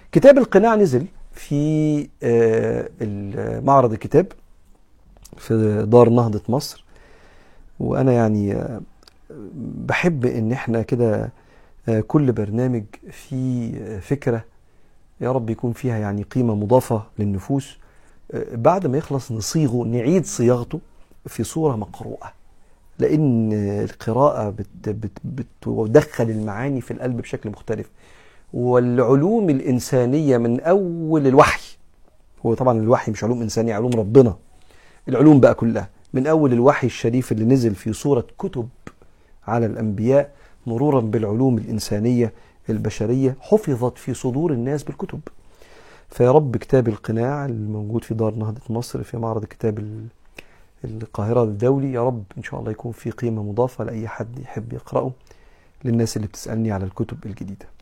كتاب القناع نزل في آه، معرض الكتاب في دار نهضة مصر وأنا يعني آه، بحب إن إحنا كده آه، كل برنامج فيه فكرة يا رب يكون فيها يعني قيمة مضافة للنفوس بعد ما يخلص نصيغه نعيد صياغته في صورة مقروءة لأن القراءة بت بت بتدخل المعاني في القلب بشكل مختلف والعلوم الإنسانية من أول الوحي هو طبعا الوحي مش علوم إنسانية علوم ربنا العلوم بقى كلها من أول الوحي الشريف اللي نزل في صورة كتب على الأنبياء مرورا بالعلوم الإنسانية البشرية حفظت في صدور الناس بالكتب فيا رب كتاب القناع الموجود في دار نهضة مصر في معرض الكتاب القاهرة الدولي يا رب إن شاء الله يكون في قيمة مضافة لأي حد يحب يقرأه للناس اللي بتسألني على الكتب الجديدة